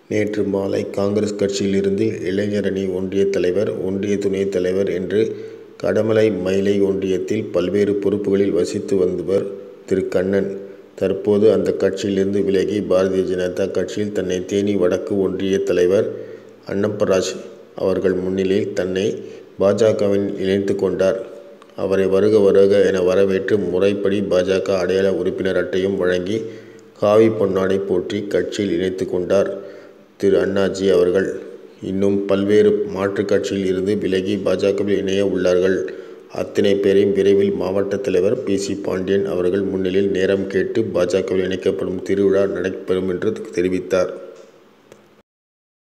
நேற்று மாலை காங்கிரஸ் கட்சியிலிருந்து இளைஞரணி ஒன்றிய தலைவர், ஒன்றிய துணைத் தலைவர் என்று கடமலை மயிலை ஒன்றியத்தில் பல்வேறு பொறுப்புகளில் வசித்து வந்தவர் திரு. கண்ணன், தற்போது அந்த கட்சியிலிருந்து விலகி பாரதிய ஜனதா கட்சியில் தன்னை தேனி வடக்கு ஒன்றிய தலைவர் அன்னப்பராஜ் அவர்கள் முன்னிலையில் தன்னை பா. ஜ.வில் இணைத்துக் கொண்டார். அவரை வருக வருக என வரவேற்று முறைப்படி பா. ஜ. அடையாள உறுப்பினர் அட்டையும் வழங்கி காவி பொன்னாடை போர்த்தி கட்சியில் இணைத்துக் கொண்டார் திரு. அண்ணாஜி அவர்கள். இன்னும் பல்வேறு மாற்றுக் கட்சியில் இருந்து விலகி பா. ஜ.வில் இணைய உள்ளவர்கள் அத்தனை பேரையும் விரைவில் மாவட்ட தலைவர் பி. சி. பாண்டியன் அவர்கள் முன்னிலையில் நேரம் கேட்டு பா. ஜ.வில் இணைக்கப்படும் திருவிழா நடைபெறும் என்று தெரிவித்தார்.